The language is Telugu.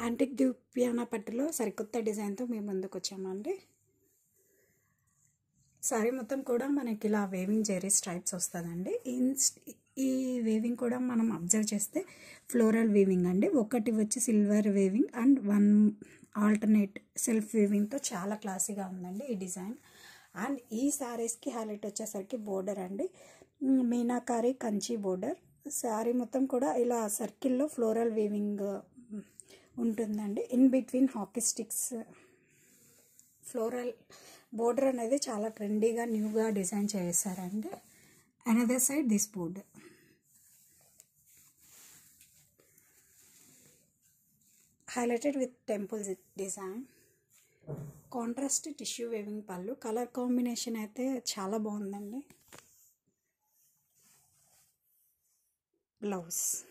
యాంటిక్ ద్వీప్యాన పట్టులో సరికొత్త డిజైన్తో మేము ముందుకు వచ్చామండి సారీ మొత్తం కూడా మనకి ఇలా వేవింగ్ జెరీ స్ట్రైప్స్ వస్తుందండి ఈ వేవింగ్ కూడా మనం అబ్జర్వ్ చేస్తే ఫ్లోరల్ వీవింగ్ అండి ఒకటి వచ్చి silver weaving and one alternate self వీవింగ్తో చాలా క్లాసీగా ఉందండి ఈ డిజైన్ అండ్ ఈ శారీస్కి హైలైట్ వచ్చేసరికి బోర్డర్ అండి మీనాకారి కంచి బోర్డర్ శారీ మొత్తం కూడా ఇలా సర్కిల్లో ఫ్లోరల్ వీవింగ్ ఉంటుందండి in between hockey sticks floral border అనేది చాలా ట్రెండీగా న్యూగా డిజైన్ చేశారండి another side this border highlighted with temples design contrast tissue weaving పళ్ళు కలర్ కాంబినేషన్ అయితే చాలా బాగుందండి బ్లౌజ్